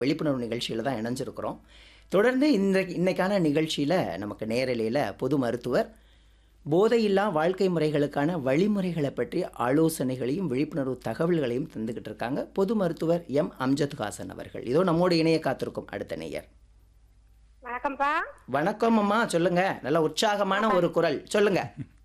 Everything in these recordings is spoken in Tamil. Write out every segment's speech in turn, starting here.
விழிப்புணர்வு நிகழ்ச்சியில் தான் இணைஞ்சிருக்கிறோம் தொடர்ந்து இந்த இன்னைக்கான நிகழ்ச்சியில் நமக்கு நேரலையில் பொது மருத்துவர் போதையில்லா வாழ்க்கை முறைகளுக்கான வழிமுறைகளை பற்றி ஆலோசனைகளையும் விழிப்புணர்வு தகவல்களையும் தந்துக்கிட்டு இருக்காங்க பொது மருத்துவர் எம் அம்ஜத் ஹாசன் அவர்கள் இதோ நம்மோடு இணைய காத்திருக்கும் அடுத்த நேயர் வணக்கம்ப்பா வணக்கம் அம்மா சொல்லுங்க நல்ல உற்சாகமான ஒரு குரல் சொல்லுங்க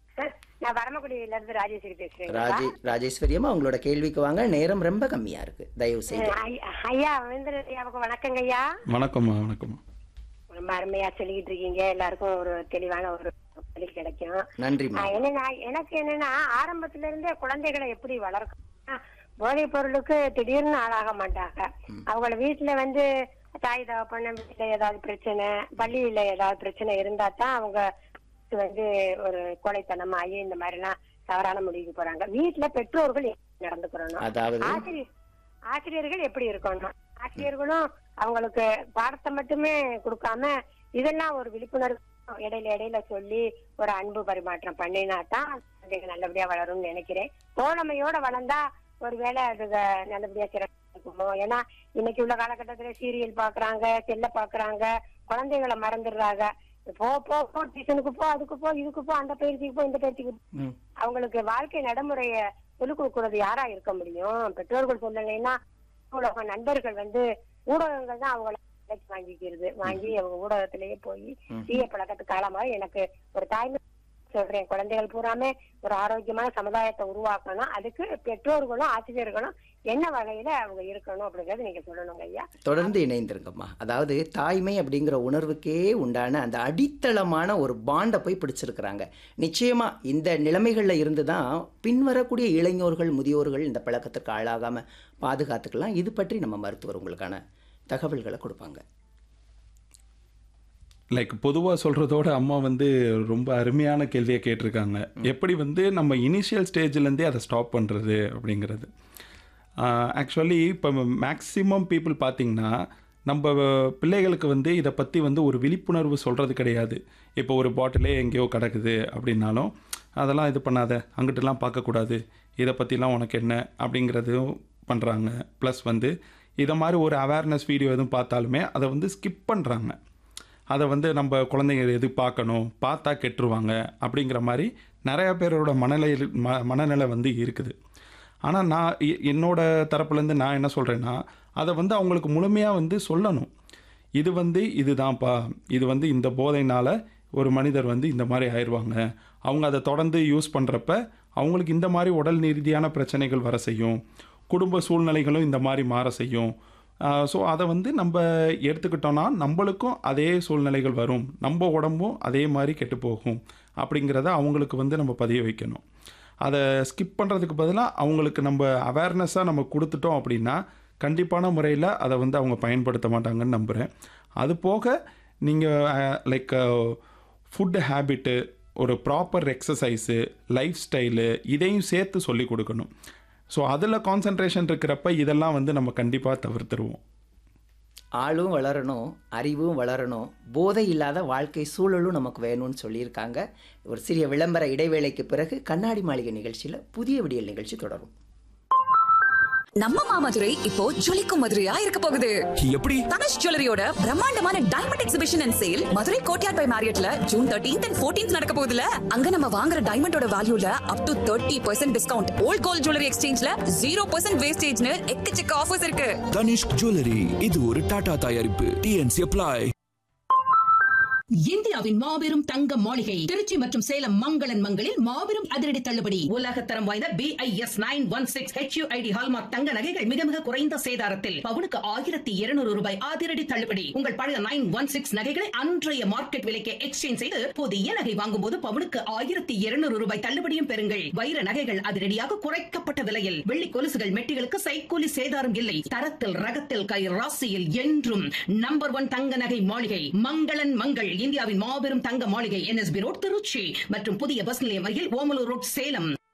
நான் வரமக்குடியில இருந்து ராஜேஸ்வரி பேசுறேன் ராஜே ராஜேஸ்வரி அம்மா உங்களோட கேள்விக்கு வாங்க நேரம் ரொம்ப கம்மியா இருக்கு தயவு செய்து ஐயா வேந்திர ஐயாவுக்கு வணக்கங்க ஐயா வணக்கம்மா வணக்கம்மா ரொம்ப அருமையா சொல்லிக்கிட்டு இருக்கீங்க எல்லாருக்கும் ஒரு தெளிவான ஒரு பதில் கிடைக்கும் நன்றிம்மா ஆஹ் என்னன்னா எனக்கு என்னன்னா ஆரம்பத்துல இருந்தே குழந்தைகளை எப்படி வளர்க்கணும் போதைப் பொருளுக்கு திடீர்னு ஆளாக மாட்டாங்க அவங்கள வீட்டுல வந்து தாய் தகப்பன வீட்டுல ஏதாவது பிரச்சனை பள்ளியில ஏதாவது பிரச்சனை இருந்தா தான் அவங்க வந்து ஒரு கோழைத்தனமாகி இந்த மாதிரி எல்லாம் தவறான முடிவுக்கு போறாங்க வீட்டுல பெற்றோர்கள் எப்படி நடந்துக்கிறணும் அதாவது ஆசிரியர் ஆசிரியர்கள் எப்படி இருக்கணும் ஆசிரியர்களும் அவங்களுக்கு பாடத்தை மட்டுமே கொடுக்காம இதெல்லாம் ஒரு விழிப்புணர்வு இடையில இடையில சொல்லி ஒரு அன்பு பரிமாற்றம் பண்ணினா தான் குழந்தைங்க நல்லபடியா வளரும்னு நினைக்கிறேன் தோழமையோட வளர்ந்தா ஒருவேளை அதுக நல்லபடியா சிறப்பு இருக்குமோ ஏன்னா இன்னைக்கு உள்ள காலகட்டத்துல சீரியல் பாக்குறாங்க செல்ல பாக்குறாங்க குழந்தைகளை மறந்துடுறாங்க போ போ போ டியூஷனுக்கு போ அதுக்கு போ இதுக்கு போ அந்த பயிற்சிக்கு போ இந்த பயிற்சிக்கு போ. ம். அவங்களுக்கு வாழ்க்கை நடைமுறைய சொல்லிக் கொடுக்கறது யாரா இருக்க முடியும் பெற்றோர்கள் சொல்லலைன்னா உலக நண்பர்கள் வந்து ஊடகங்கள் தான் அவங்கள விலைக்கு வாங்கிக்கிறது வாங்கி அவங்க ஊடகத்திலேயே போய் தீய பழக்கத்துக்கு ஆளாம எனக்கு ஒரு தாய்மை சொல்றேன் குழந்தைகள் பூராமே ஒரு ஆரோக்கியமான சமுதாயத்தை உருவாக்கணும் அதுக்கு பெற்றோர்களும் ஆசிரியர்களும் என்ன வகையில அவங்க இருக்கணும் அப்படிங்கறது நீங்க சொல்லணுங்க ஐயா தொடர்ந்து இணைந்திருங்கம்மா அதாவது தாய்மை அப்படிங்கிற உணர்வுக்கே உண்டான அந்த அடித்தளமான ஒரு பாண்டை போய் பிடிச்சிருக்கிறாங்க நிச்சயமா இந்த நிலைமைகளில் இருந்து தான் பின்வரக்கூடிய இளைஞர்கள் முதியோர்கள் இந்த பழக்கத்திற்கு ஆளாகாம பாதுகாத்துக்கலாம் இது பற்றி நம்ம மருத்துவர் உங்களுக்கான தகவல்களை கொடுப்பாங்க லைக் பொதுவாக சொல்கிறதோட அம்மா வந்து ரொம்ப அருமையான கேள்வியை கேட்டிருக்காங்க எப்படி வந்து நம்ம இனிஷியல் ஸ்டேஜ்லேருந்தே அதை ஸ்டாப் பண்ணுறது அப்படிங்கிறது ஆக்சுவலி இப்போ மேக்ஸிமம் பீப்புள் பார்த்தீங்கன்னா நம்ம பிள்ளைகளுக்கு வந்து இதை பற்றி வந்து ஒரு விழிப்புணர்வு சொல்கிறது கிடையாது இப்போ ஒரு பாட்டிலே எங்கேயோ கிடக்குது அப்படின்னாலும் அதெல்லாம் இது பண்ணாத அங்கிட்டலாம் பார்க்கக்கூடாது இதை பற்றிலாம் உனக்கு என்ன அப்படிங்கிறதும் பண்ணுறாங்க ப்ளஸ் வந்து இதை மாதிரி ஒரு அவேர்னஸ் வீடியோ எதுவும் பார்த்தாலுமே அதை வந்து ஸ்கிப் பண்ணுறாங்க அதை வந்து நம்ம குழந்தைங்க எது பார்க்கணும் பார்த்தா கெட்டுருவாங்க அப்படிங்கிற மாதிரி நிறைய பேரோட மனநிலை ம மனநிலை வந்து இருக்குது ஆனால் நான் எ- என்னோட தரப்புலேருந்து நான் என்ன சொல்கிறேன்னா அதை வந்து அவங்களுக்கு முழுமையாக வந்து சொல்லணும் இது வந்து இதுதான்ப்பா இது வந்து இந்த போதையினால் ஒரு மனிதர் வந்து இந்த மாதிரி ஆயிடுவாங்க அவங்க அதை தொடர்ந்து யூஸ் பண்ணுறப்ப அவங்களுக்கு இந்த மாதிரி உடல் ரீதியான பிரச்சனைகள் வர செய்யும் குடும்ப சூழ்நிலைகளும் இந்த மாதிரி மாற செய்யும் ஸோ அதை வந்து நம்ம எடுத்துக்கிட்டோம்னா நம்மளுக்கும் அதே சூழ்நிலைகள் வரும் நம்ம உடம்பும் அதே மாதிரி கெட்டு போகும் அப்படிங்கிறத அவங்களுக்கு வந்து நம்ம பதிய வைக்கணும் அதை ஸ்கிப் பண்ணுறதுக்கு பதிலாக அவங்களுக்கு நம்ம அவேர்னஸாக நம்ம கொடுத்துட்டோம் அப்படின்னா கண்டிப்பான முறையில் அதை வந்து அவங்க பயன்படுத்த மாட்டாங்கன்னு நம்புகிறேன் அது போக நீங்கள் லைக் ஃபுட் ஹேபிட்டு ஒரு ப்ராப்பர் எக்ஸசைஸு லைஃப் ஸ்டைலு இதையும் சேர்த்து சொல்லி கொடுக்கணும் ஸோ அதில் கான்சன்ட்ரேஷன் இருக்கிறப்ப இதெல்லாம் வந்து நம்ம கண்டிப்பாக தவிர்த்துருவோம் ஆளும் வளரணும் அறிவும் வளரணும் போதை இல்லாத வாழ்க்கை சூழலும் நமக்கு வேணும்னு சொல்லியிருக்காங்க ஒரு சிறிய விளம்பர இடைவேளைக்கு பிறகு கண்ணாடி மாளிகை நிகழ்ச்சியில் புதிய விடியல் நிகழ்ச்சி தொடரும் நம்ம மாமதுரை இப்போ ஜொலிக்கும் மதுரையா இருக்க போகுது எப்படி தனுஷ் ஜுவல்லரியோட பிரம்மாண்டமான diamond exhibition and sale Madurai courtyard by மேரியட்ல ஜூன் தேர்ட்டீன்த் அண்ட் ஃபோர்டீன்த் நடக்க போகுதுல அங்க நம்ம வாங்குற டைமண்டோட வேல்யூல up to thirty percent discount old gold jewellery எக்ஸ்சேஞ்ச்ல ஜீரோ பர்சன்ட் வேஸ்டேஜ்னு எக்கச்சக்க ஆஃபர்ஸ் இருக்கு தனிஷ்க் ஜுவல்லரி இது ஒரு டாடா தயாரிப்பு டிஎன்சி அப்ளை இந்தியாவின் மாபெரும் தங்க மாளிகை திருச்சி மற்றும் சேலம் மங்களன் மங்களில் மாபெரும் அதிரடி தள்ளுபடி உலகத்தரம் வாய்ந்த B I S nine one six HUID hallmark தங்க நகைகள் மிக மிக குறைந்த சேதாரத்தில் பவுனுக்கு ஆயிரத்தி இருநூறு ரூபாய் அதிரடி தள்ளுபடி உங்கள் பழைய நைன் ஒன் சிக்ஸ் நகைகளை அன்றைய மார்க்கெட் விலைக்கு எக்ஸ்சேஞ்ச் செய்து புதிய நகை வாங்கும் போது பவுனுக்கு ஆயிரத்தி இருநூறு ரூபாய் தள்ளுபடியும் பெறுங்கள் வைர நகைகள் அதிரடியாக குறைக்கப்பட்ட விலையில் வெள்ளி கொலுசுகள் மெட்டிகளுக்கு சைக்கூலி சேதாரம் இல்லை தரத்தில் ரகத்தில் கை ராசியில் என்றும் நம்பர் ஒன் தங்க நகை மாளிகை மங்களன் மங்கள் இந்தியாவின் மாபெரும் தங்க மாளிகை என்எஸ்பி ரோட் திருச்சி மற்றும் புதிய பஸ் நிலையம் அருகில் ஓமலூர் ரோட் சேலம்